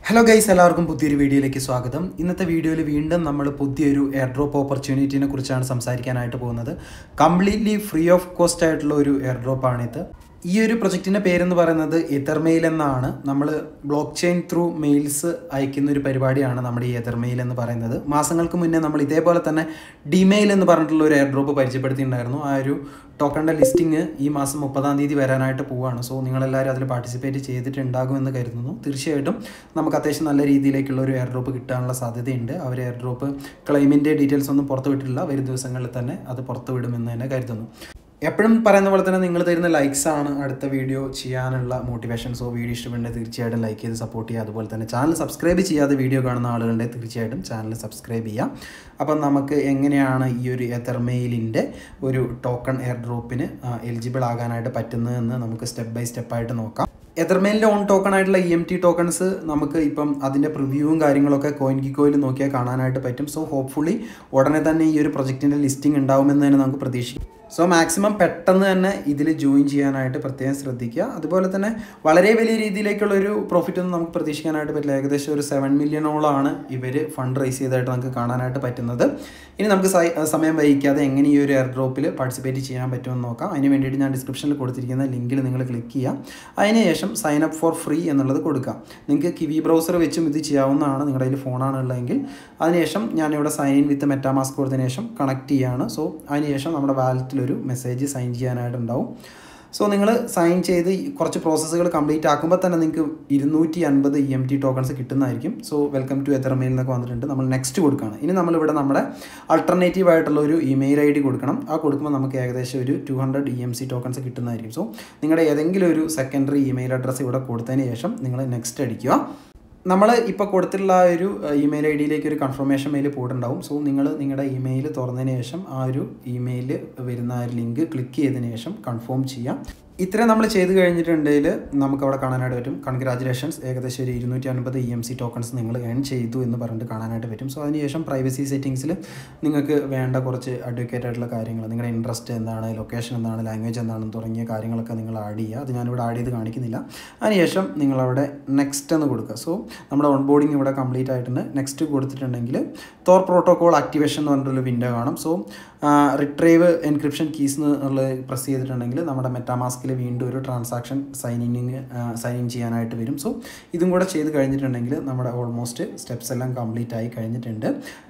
hello guys എല്ലാവർക്കും പുതിയൊരു വീഡിയോയിലേക്ക് സ്വാഗതം ഇന്നത്തെ വീഡിയോയിൽ വീണ്ടും നമ്മൾ പുതിയൊരു എയർ ഡ്രോപ്പ് ഓപ്പർച്യൂണിറ്റിനെ കുറിച്ചാണ് സംസാരിക്കാനായിട്ട് പോകുന്നത് കംപ്ലീറ്റ്ലി ഫ്രീ ഓഫ് കോസ്റ്റ് ആയിട്ടുള്ള ഒരു എയർ ഡ്രോപ്പാണിത് ഈ ഒരു പ്രൊജക്റ്റിൻ്റെ പേരെന്ന് പറയുന്നത് എതർമെയിൽ എന്നാണ് നമ്മൾ ബ്ലോക്ക് ചെയിൻ ത്രൂ മെയിൽസ് അയക്കുന്ന ഒരു പരിപാടിയാണ് നമ്മുടെ ഈ എതർമെയിൽ എന്ന് പറയുന്നത് മാസങ്ങൾക്ക് മുന്നേ നമ്മൾ ഇതേപോലെ തന്നെ ഡിമെയിൽ എന്ന് പറഞ്ഞിട്ടുള്ള ഒരു എയർ ഡ്രോപ്പ് പരിചയപ്പെടുത്തിയിട്ടുണ്ടായിരുന്നു ആ ഒരു ടോക്കണിൻ്റെ ലിസ്റ്റിംഗ് ഈ മാസം മുപ്പതാം തീയതി വരാനായിട്ട് പോവുകയാണ് സോ നിങ്ങളെല്ലാവരും അതിൽ പാർട്ടിസിപ്പേറ്റ് ചെയ്തിട്ടുണ്ടാകുമെന്ന് കരുതുന്നു തീർച്ചയായിട്ടും നമുക്ക് അത്യാവശ്യം നല്ല രീതിയിലേക്കുള്ള ഒരു എയർ ഡ്രോപ്പ് കിട്ടാനുള്ള സാധ്യതയുണ്ട് അവർ എയർ ഡ്രോപ്പ് ക്ലെയിമിൻ്റെ ഡീറ്റെയിൽസ് ഒന്നും പുറത്തു വിട്ടിട്ടില്ല വരും ദിവസങ്ങളിൽ തന്നെ അത് പുറത്തു വിടുമെന്ന് തന്നെ കരുതുന്നു എപ്പോഴും പറയുന്ന പോലെ തന്നെ നിങ്ങൾ തരുന്ന ലൈക്സ് ആണ് അടുത്ത വീഡിയോ ചെയ്യാനുള്ള മോട്ടിവേഷൻ സോ വീഡിയോ ഇഷ്ടപ്പെടുന്നത് തീർച്ചയായിട്ടും ലൈക്ക് ചെയ്ത് സപ്പോർട്ട് ചെയ്യുക അതുപോലെ തന്നെ ചാനൽ സബ്സ്ക്രൈബ് ചെയ്യാതെ വീഡിയോ കാണുന്ന ആളുകളുടെ തീർച്ചയായിട്ടും ചാനൽ സബ്സ്ക്രൈബ് ചെയ്യാം അപ്പം നമുക്ക് എങ്ങനെയാണ് ഈ ഒരു എത്തർമെയിലിൻ്റെ ഒരു ടോക്കൺ എയർ ഡ്രോപ്പിന് എലിജിബിൾ ആകാനായിട്ട് പറ്റുന്നതെന്ന് നമുക്ക് സ്റ്റെപ്പ് ബൈ സ്റ്റെപ്പായിട്ട് നോക്കാം എതർമെയിലിൻ്റെ ഓൺ ടോക്കൺ ആയിട്ടുള്ള ഇ എം ടി ടോക്കൺസ് നമുക്ക് ഇപ്പം അതിൻ്റെ പ്രിവ്യൂവും കാര്യങ്ങളൊക്കെ കോയിൻ ഗിക്കോയിൽ നോക്കിയാൽ കാണാനായിട്ട് പറ്റും സോ ഹോപ്പ്ഫുള്ളി ഉടനെ തന്നെ ഈ ഒരു പ്രൊജക്റ്റിൻ്റെ ലിസ്റ്റിംഗ് ഉണ്ടാവുമെന്ന് തന്നെ നമുക്ക് പ്രതീക്ഷിക്കാം സോ മാക്സിമം പെട്ടെന്ന് തന്നെ ഇതിൽ ജോയിൻ ചെയ്യാനായിട്ട് പ്രത്യേകം ശ്രദ്ധിക്കുക അതുപോലെ തന്നെ വളരെ വലിയ രീതിയിലേക്കുള്ള ഒരു പ്രോഫിറ്റ് ഒന്നും നമുക്ക് പ്രതീക്ഷിക്കാനായിട്ട് പറ്റില്ല ഏകദേശം ഒരു സെവൻ മില്യണോളാണ് ഇവർ ഫണ്ട് റൈസ് ചെയ്തായിട്ട് നമുക്ക് കാണാനായിട്ട് പറ്റുന്നത് ഇനി നമുക്ക് സമയം വൈകിക്കാതെ എങ്ങനെ ഈ ഒരു എയർ ഡ്രോപ്പിൽ പാർട്ടിസിപ്പേറ്റ് ചെയ്യാൻ പറ്റുമെന്ന് നോക്കാം അതിന് വേണ്ടിയിട്ട് ഞാൻ ഡിസ്ക്രിപ്ഷനിൽ കൊടുത്തിരിക്കുന്ന ലിങ്കിൽ നിങ്ങൾ ക്ലിക്ക് ചെയ്യുക അതിനുശേഷം സൈൻ അപ്പ് ഫോർ ഫ്രീ എന്നുള്ളത് കൊടുക്കാം നിങ്ങൾക്ക് കിവി ബ്രൗസർ വെച്ചും ഇത് ചെയ്യാവുന്നതാണ് നിങ്ങളുടെ കയ്യിൽ ഫോണാണ് ഉള്ളതെങ്കിൽ അതിനുശേഷം ഞാനിവിടെ സൈൻ ഇൻ വിത്ത് മെറ്റാമാസ്ക് കൊടുത്തതിന് ശേഷം കണക്ട് ചെയ്യുകയാണ് സോ അതിനുശേഷം നമ്മുടെ വാലറ്റിൽ ഒരു മെസ്സേജ് സൈൻ ചെയ്യാനായിട്ടുണ്ടാവും സോ നിങ്ങൾ സൈൻ ചെയ്ത് കുറച്ച് പ്രോസസ്സുകൾ കംപ്ലീറ്റ് ആക്കുമ്പോൾ തന്നെ നിങ്ങൾക്ക് ഇരുന്നൂറ്റി അൻപത് ഇ എം ടി ടോക്കൺസ് കിട്ടുന്നതായിരിക്കും സോ വെൽക്കം ടു എത്തർമെയിൽ എന്നൊക്കെ വന്നിട്ടുണ്ട് നമ്മൾ നെക്സ്റ്റ് കൊടുക്കുകയാണ് ഇനി നമ്മളിവിടെ നമ്മുടെ അൾട്ടർനേറ്റീവ് ആയിട്ടുള്ള ഒരു ഇമെയിൽ ഐ ഡി കൊടുക്കണം ആ കൊടുക്കുമ്പോൾ നമുക്ക് ഏകദേശം ഒരു two hundred E M C tokens കിട്ടുന്നതായിരിക്കും സോ നിങ്ങളുടെ ഏതെങ്കിലും ഒരു സെക്കൻഡറി ഇമെയിൽ അഡ്രസ്സ് ഇവിടെ കൊടുത്തതിന് ശേഷം നിങ്ങൾ നെക്സ്റ്റ് അടിക്കുക നമ്മൾ ഇപ്പോൾ കൊടുത്തിട്ടുള്ള ആ ഒരു ഇമെയിൽ ഐ ഡിയിലേക്ക് ഒരു കൺഫർമേഷൻ മെയിൽ പോയിട്ടുണ്ടാവും സോ നിങ്ങൾ നിങ്ങളുടെ ഇമെയിൽ തുറന്നതിന് ശേഷം ആ ഒരു ഇമെയിൽ വരുന്ന ആ ഒരു ലിങ്ക് ക്ലിക്ക് ചെയ്തതിന് ശേഷം കൺഫേം ചെയ്യാം ഇത്രയും നമ്മൾ ചെയ്ത് കഴിഞ്ഞിട്ടുണ്ടെങ്കിൽ നമുക്ക് അവിടെ കാണാനായിട്ട് പറ്റും കൺഗ്രാജുലേഷൻസ് ഏകദേശം ഒരു ഇരുന്നൂറ്റി അൻപത് ഇ എം സി ടോക്കൺസ് നിങ്ങൾ ഏൺ ചെയ്തു എന്ന് പറഞ്ഞിട്ട് കാണാനായിട്ട് പറ്റും സോ അതിനുശേഷം പ്രൈവസി സെറ്റിങ്സിൽ നിങ്ങൾക്ക് വേണ്ട കുറച്ച് അഡ്വക്കേറ്റ് ആയിട്ടുള്ള കാര്യങ്ങൾ നിങ്ങളുടെ ഇൻട്രസ്റ്റ് എന്താണ് ലൊക്കേഷൻ എന്താണ് ലാംഗ്വേജ് എന്താണെന്ന് തുടങ്ങിയ കാര്യങ്ങളൊക്കെ നിങ്ങൾ ആഡ് ചെയ്യുക അത് ഞാനിവിടെ ആഡ് ചെയ്ത് കാണിക്കുന്നില്ല അതിനുശേഷം നിങ്ങളവിടെ നെക്സ്റ്റ് എന്ന് കൊടുക്കുക സോ നമ്മുടെ ഓൺ ബോർഡിങ് ഇവിടെ കംപ്ലീറ്റ് ആയിട്ടുണ്ട് നെക്സ്റ്റ് കൊടുത്തിട്ടുണ്ടെങ്കിൽ തോർ പ്രോട്ടോകോൾ ആക്ടിവേഷൻ എന്ന് പറഞ്ഞിട്ടുള്ള വിൻഡോ കാണും സോ റിട്രൈവ് എൻക്രിപ്ഷൻ കീസ് എന്നുള്ളത് പ്രസ് ചെയ്തിട്ടുണ്ടെങ്കിൽ നമ്മുടെ മെറ്റാമാസ്കിൽ വീണ്ടും ഒരു ട്രാൻസാക്ഷൻ സൈനിങ് സൈൻ ഇൻ ചെയ്യാനായിട്ട് വരും സോ ഇതും കൂടെ ചെയ്ത് കഴിഞ്ഞിട്ടുണ്ടെങ്കിൽ നമ്മുടെ ഓൾമോസ്റ്റ് സ്റ്റെപ്സ് എല്ലാം കംപ്ലീറ്റ് ആയി കഴിഞ്ഞിട്ടുണ്ട്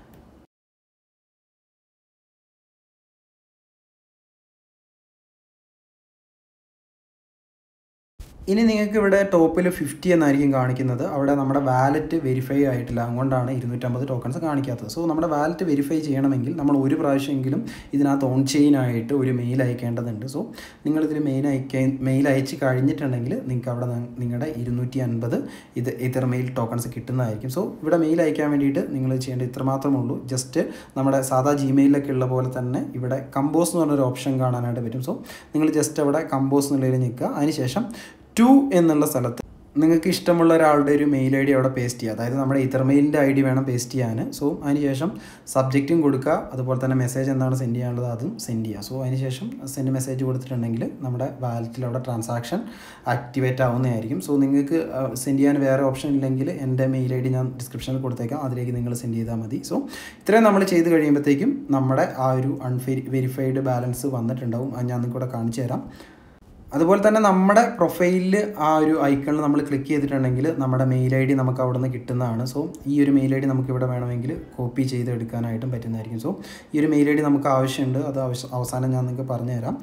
ഇനി നിങ്ങൾക്ക് ഇവിടെ ടോപ്പിൽ ഫിഫ്റ്റി എന്നായിരിക്കും കാണിക്കുന്നത് അവിടെ നമ്മുടെ വാലറ്റ് വെരിഫൈ ആയിട്ടില്ല അതുകൊണ്ടാണ് ഇരുന്നൂറ്റമ്പത് ടോക്കൺസ് കാണിക്കാത്തത് സോ നമ്മുടെ വാലറ്റ് വെരിഫൈ ചെയ്യണമെങ്കിൽ നമ്മൾ ഒരു പ്രാവശ്യമെങ്കിലും ഇതിനകത്ത് ഓൺ ചെയിൻ ആയിട്ട് ഒരു മെയിൽ അയക്കേണ്ടതുണ്ട് സോ നിങ്ങളിതിൽ മെയിൽ അയക്കാൻ മെയിൽ അയച്ച് കഴിഞ്ഞിട്ടുണ്ടെങ്കിൽ നിങ്ങൾക്ക് അവിടെ നിങ്ങളുടെ ഇരുന്നൂറ്റി അൻപത് ഇത് ഇതർ മെയിൽ ടോക്കൺസ് കിട്ടുന്നതായിരിക്കും സോ ഇവിടെ മെയിൽ അയക്കാൻ വേണ്ടിയിട്ട് നിങ്ങൾ ചെയ്യേണ്ടത് ഇത്ര മാത്രമേ ഉള്ളൂ ജസ്റ്റ് നമ്മുടെ സാധാ ജിമെയിലൊക്കെ ഉള്ള പോലെ തന്നെ ഇവിടെ കമ്പോസ് എന്ന് പറഞ്ഞൊരു ഓപ്ഷൻ കാണാനായിട്ട് പറ്റും സോ നിങ്ങൾ ജസ്റ്റ് അവിടെ കമ്പോസ് എന്നുള്ളതിൽ നിൽക്കുക അതിനുശേഷം ടു എന്നുള്ള സ്ഥലത്ത് നിങ്ങൾക്ക് ഇഷ്ടമുള്ള ഒരാളുടെ ഒരു മെയിൽ ഐ ഡി അവിടെ പേസ്റ്റ് ചെയ്യുക അതായത് നമ്മുടെ ഇതർ മെയിലിൻ്റെ ഐ ഡി വേണം പേസ്റ്റ് ചെയ്യാൻ സോ അതിനുശേഷം സബ്ജക്റ്റും കൊടുക്കുക അതുപോലെ തന്നെ മെസ്സേജ് എന്താണ് സെൻഡ് ചെയ്യാനുള്ളത് അതും സെൻഡ് ചെയ്യുക സോ അതിനുശേഷം സെൻഡ് മെസ്സേജ് കൊടുത്തിട്ടുണ്ടെങ്കിൽ നമ്മുടെ വാലറ്റിൽ അവിടെ ട്രാൻസാക്ഷൻ ആക്ടിവേറ്റ് ആവുന്നതായിരിക്കും സോ നിങ്ങൾക്ക് സെൻഡ് ചെയ്യാൻ വേറെ ഓപ്ഷൻ ഇല്ലെങ്കിൽ എൻ്റെ മെയിൽ ഐ ഡി ഞാൻ ഡിസ്ക്രിപ്ഷനിൽ കൊടുത്തേക്കാം അതിലേക്ക് നിങ്ങൾ സെൻഡ് ചെയ്താൽ മതി സോ ഇത്രയും നമ്മൾ ചെയ്ത് കഴിയുമ്പോഴത്തേക്കും നമ്മുടെ ആ ഒരു അൺവെരി വെരിഫൈഡ് ബാലൻസ് വന്നിട്ടുണ്ടാവും അത് ഞാൻ നിങ്ങൾക്കൂടെ കാണിച്ചു തരാം അതുപോലെ തന്നെ നമ്മുടെ പ്രൊഫൈലിൽ ആ ഒരു ഐക്കണിൽ നമ്മൾ ക്ലിക്ക് ചെയ്തിട്ടുണ്ടെങ്കിൽ നമ്മുടെ മെയിൽ ഐ ഡി നമുക്ക് അവിടെ നിന്ന് കിട്ടുന്നതാണ് സോ ഈ ഒരു മെയിൽ ഐ ഡി നമുക്ക് ഇവിടെ വേണമെങ്കിൽ കോപ്പി ചെയ്ത് എടുക്കാനായിട്ടും പറ്റുന്നതായിരിക്കും സോ ഈ ഒരു മെയിൽ ഐ ഡി നമുക്ക് ആവശ്യമുണ്ട് അത് അവസാനം ഞാൻ നിങ്ങൾക്ക് പറഞ്ഞുതരാം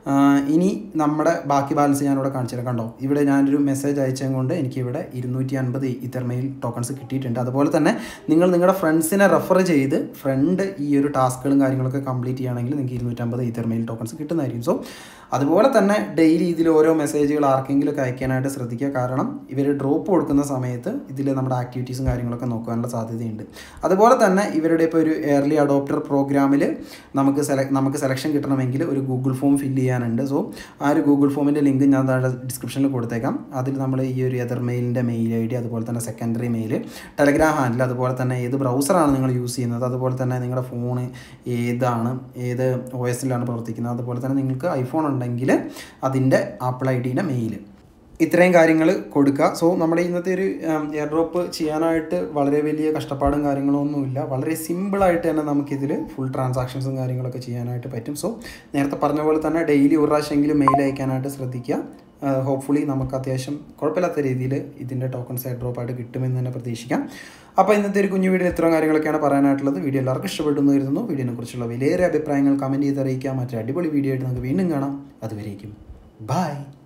ഇനി നമ്മുടെ ബാക്കി ബാലൻസ് ഞാനിവിടെ കാണിച്ചു തരാം കണ്ടോ ഇവിടെ ഞാനൊരു മെസ്സേജ് അയച്ചത് കൊണ്ട് എനിക്കിവിടെ ഇരുന്നൂറ്റി അൻപത് ഇത്തർ മെയിൽ ടോക്കൺസ് കിട്ടിയിട്ടുണ്ട് അതുപോലെ തന്നെ നിങ്ങൾ നിങ്ങളുടെ ഫ്രണ്ട്സിനെ റെഫർ ചെയ്ത് ഫ്രണ്ട് ഈ ഒരു ടാസ്കുകളും കാര്യങ്ങളൊക്കെ കംപ്ലീറ്റ് ചെയ്യുകയാണെങ്കിൽ നിങ്ങൾക്ക് ഇരുന്നൂറ്റമ്പത് ഇത്തർ മെയിൽ ടോക്കൺസ് കിട്ടുന്നതായിരിക്കും സോ അതുപോലെ തന്നെ ഡെയിലി ഇതിൽ ഓരോ മെസ്സേജുകൾ ആർക്കെങ്കിലും ഒക്കെ അയക്കാനായിട്ട് ശ്രദ്ധിക്കുക കാരണം ഇവർ ഡ്രോപ്പ് കൊടുക്കുന്ന സമയത്ത് ഇതിൽ നമ്മുടെ ആക്ടിവിറ്റീസും കാര്യങ്ങളൊക്കെ നോക്കാനുള്ള സാധ്യതയുണ്ട് അതുപോലെ തന്നെ ഇവരുടെ ഇപ്പോൾ ഒരു എയർലി അഡോപ്റ്റർ പ്രോഗ്രാമിൽ നമുക്ക് സെലക്ട് നമുക്ക് സെലക്ഷൻ കിട്ടണമെങ്കിൽ ഒരു ഗൂഗിൾ ഫോം ഫില്ല് ചെയ്യാനുണ്ട് സോ ആ ഒരു ഗൂഗിൾ ഫോമിൻ്റെ ലിങ്ക് ഞാൻ താഴെ ഡിസ്ക്രിപ്ഷനിൽ കൊടുത്തേക്കാം അതിൽ നമ്മൾ ഈ ഒരു എതർ മെയിലിൻ്റെ മെയിൽ ഐ ഡി അതുപോലെ തന്നെ സെക്കൻഡറി മെയിൽ ടെലഗ്രാം ഹാൻഡിൽ അതുപോലെ തന്നെ ഏത് ബ്രൗസറാണ് നിങ്ങൾ യൂസ് ചെയ്യുന്നത് അതുപോലെ തന്നെ നിങ്ങളുടെ ഫോൺ ഏതാണ് ഏത് ഒ എസിലാണ് പ്രവർത്തിക്കുന്നത് അതുപോലെ തന്നെ നിങ്ങൾക്ക് ഐഫോൺ ഉണ്ടെങ്കിൽ അതിൻ്റെ ആപ്പിൾ ഐ ഡിയുടെ മെയിൽ ഇത്രയും കാര്യങ്ങൾ കൊടുക്കുക സോ നമ്മുടെ ഇന്നത്തെ ഒരു എയർ ഡ്രോപ്പ് ചെയ്യാനായിട്ട് വളരെ വലിയ കഷ്ടപ്പാടും കാര്യങ്ങളും ഒന്നുമില്ല വളരെ സിമ്പിളായിട്ട് തന്നെ നമുക്കിതിൽ ഫുൾ ട്രാൻസാക്ഷൻസും കാര്യങ്ങളൊക്കെ ചെയ്യാനായിട്ട് പറ്റും സോ നേരത്തെ പറഞ്ഞ പോലെ തന്നെ ഡെയിലി ഒരു പ്രാവശ്യമെങ്കിലും മെയിൽ അയക്കാനായിട്ട് ശ്രദ്ധിക്കുക ഹോപ്പ്ഫുള്ളി നമുക്ക് അത്യാവശ്യം കുഴപ്പമില്ലാത്ത രീതിയിൽ ഇതിൻ്റെ ടോക്കൺസ് എയർ ഡ്രോപ്പ് ആയിട്ട് കിട്ടുമെന്ന് തന്നെ പ്രതീക്ഷിക്കാം അപ്പോൾ ഇന്നത്തെ ഒരു കുഞ്ഞു വീഡിയോ ഇത്രയും കാര്യങ്ങളൊക്കെയാണ് പറയാനായിട്ടുള്ളത് വീഡിയോ എല്ലാവർക്കും ഇഷ്ടപ്പെട്ടു എന്ന് കരുതുന്നു വീഡിയോനെ കുറിച്ചുള്ള വിലയേറെ അഭിപ്രായങ്ങൾ കമൻറ്റ് ചെയ്ത് അറിയിക്കാം മറ്റൊരു അടിപൊളി വീഡിയോ ആയിട്ട് നമുക്ക് വീണ്ടും കാണാം അതുവരേക്കും ബൈ